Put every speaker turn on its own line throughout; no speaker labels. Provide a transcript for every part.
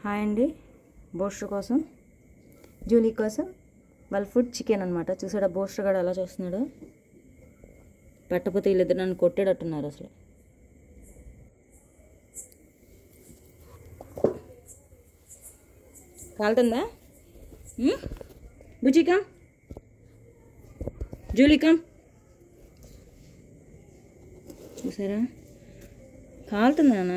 Hi అండి buster కోసం Julie కోసం వాళ్ళ ఫుడ్ చికెన్ అనమాట చూసాడా బోస్టర్ గడు ఎలా చూస్తున్నాడు పట్టపోతే వీళ్ళిద్దరు నన్ను కొట్టేటట్టున్నారు అసలు కాలుతుందా బుచికా జూలికా చూసారా కాలుతుంది నాన్న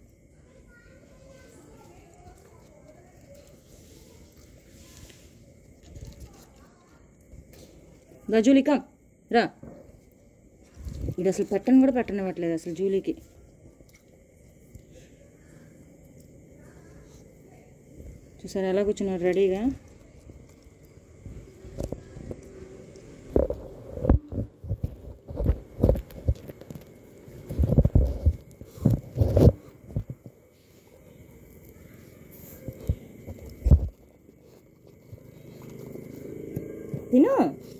రా జూలికా రా ఇది అసలు పెట్టను కూడా పెట్టనివ్వట్లేదు అసలు జూలీకి చూసారా ఎలా కూర్చున్నారు రెడీగా తిను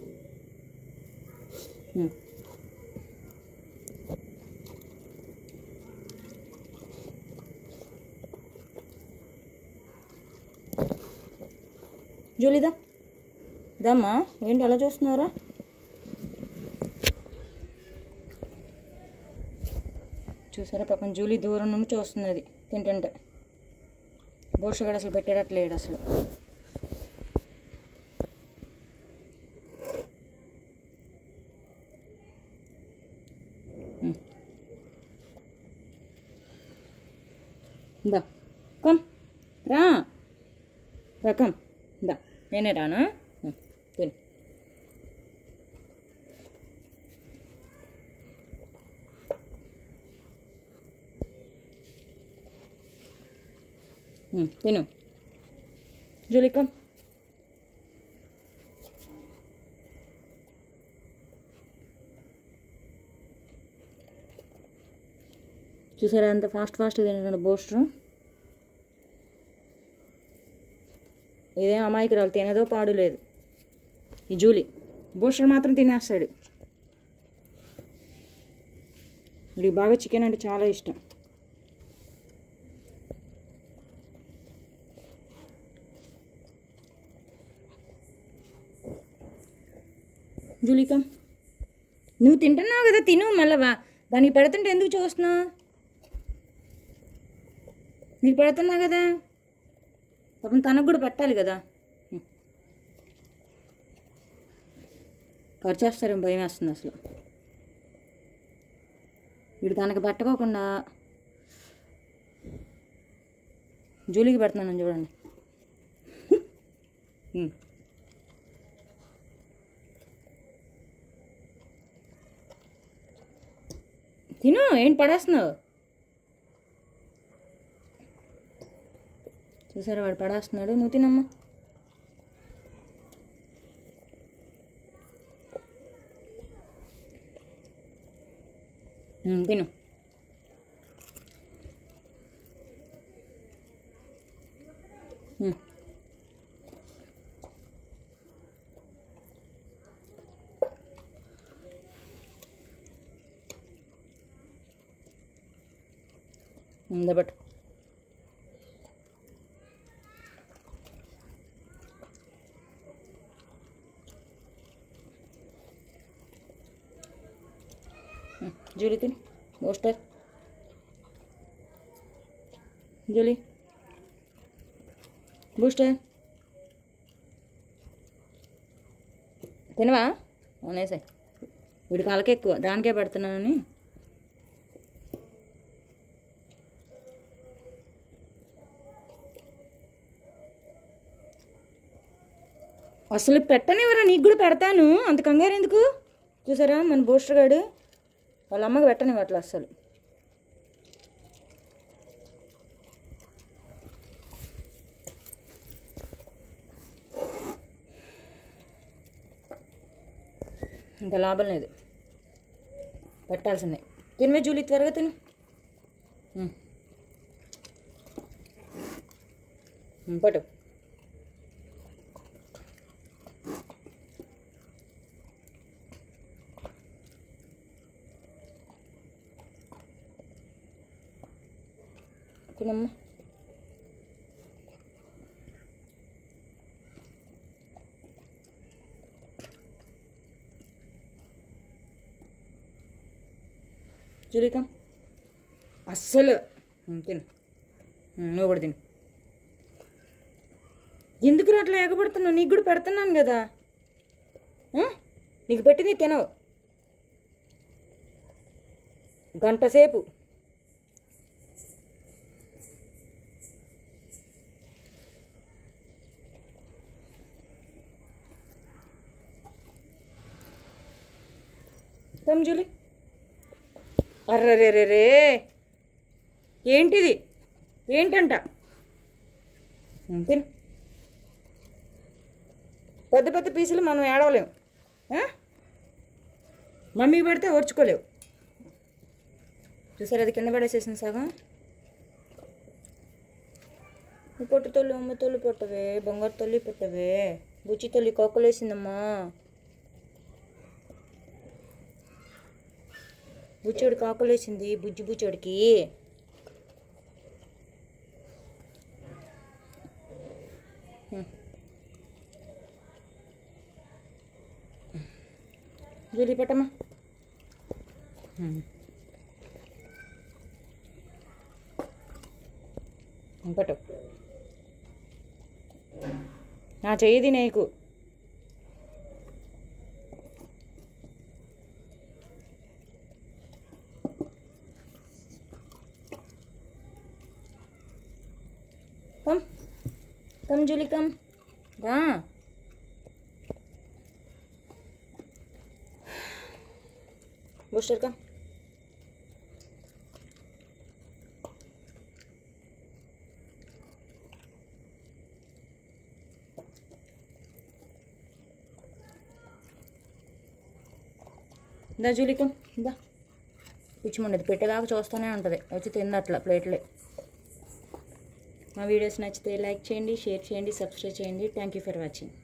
ఉమ్. జూలీదా దమ్మా ఏంటి అలా చూస్తున్నారా చూసారా పక్కన జూలీ దూరం నుండి చూస్తుంది అది తింటుంటే బోషగాడు అసలు పెట్టేటట్లేడు అసలు దా కమ్ రా రా కమ్ దా నేనే రానా ఉమ్, తిను ఉమ్, తిను జూలీ కమ్ చూసారా ఎంత ఫాస్ట్ ఫాస్ట్ తింటున్నాడు బోస్టర్ ఇదేం అమాయకురాలు తినదో పాడు లేదు ఈ జూలీ బూస్టర్ మాత్రం తినేస్తాడు వీడికి బాగా చికెన్ అంటే చాలా ఇష్టం జూలికా నువ్వు తింటున్నావు కదా తిను మళ్ళా వా- దానికి పెడుతుంటే ఎందుకు చూస్తున్నావు నీకు పెడుతున్నా కదా పాపం తనకు కూడా పెట్టాలి కదా ఖర్చేస్తారేం భయం వేస్తుంది అసలు వీడు తనకు పెట్టకోకుండా జూలీకి పెడుతున్నాను చూడండి ఉమ్. తిను ఏంటి పడేస్తున్నావు చూసారా వాడు పడేస్తున్నాడు నువ్వు తినమ్మా ఉమ్, తిను ఉమ్. ఉందా బట్ జూలీ తిని బోస్టర్ జూలీ బూస్టర్ తినవా అవునేసాయి వీడి కాలకే ఎక్కువ దానికే పెడుతున్నానని అసలు పెట్టనివ్వరా నీకు కూడా పెడతాను అంత కంగారు ఎందుకు చూసారా మన బూస్టర్ గాడు వాళ్ళ అమ్మకి పెట్టనివ్వట్లే అసలు ఇంకా లాభం లేదు పెట్టాల్సిందే తినవే జూలీ త్వరగా తిను ఉమ్. ఉమ్, పట్టు తినమ్మా జూలిక అస్సలు ఉమ్, తిను ఉమ్, నువ్వు కూడా తిను ఎందుకు అట్లా ఎగబడుతున్నావు నీకు కూడా పెడుతున్నాను కదా ఆ? నీకు పెట్టింది తినవు గంట సేపు కమ్ జూలి అర్రరేరే ఏంటిది ఏంటంట ఉమ్, తిను పెద్ద పెద్ద పీసులు మనం ఏడవలేం ఆ? మమ్మీకి పెడితే ఓర్చుకోలేవు చూసారు అది కింద పడేసేసింది సగం ఈ పొట్టు తొలి అమ్మ తొలి పొట్టవే బంగారు తొలి పొట్టవే బుచ్చి తొలి కోకలేసిందమ్మా బుచ్చోడి కాకులేసింది బుజ్జి బుచ్చోడికి జూలి పట్టమ్మా పట్టు నా చెయ్యిది నీకు కమ్ కమ్ జూలి కమ్ రా బూస్టర్ కమ్ దా జూలికం దా పిచ్చిమండది పెట్టేదాకా చూస్తూనే ఉంటుంది వచ్చి తింది అట్లా ప్లేట్లే మా వీడియోస్ నచ్చితే లైక్ చేయండి షేర్ చేయండి సబ్స్క్రైబ్ చేయండి థ్యాంక్ యూ ఫర్ వాచింగ్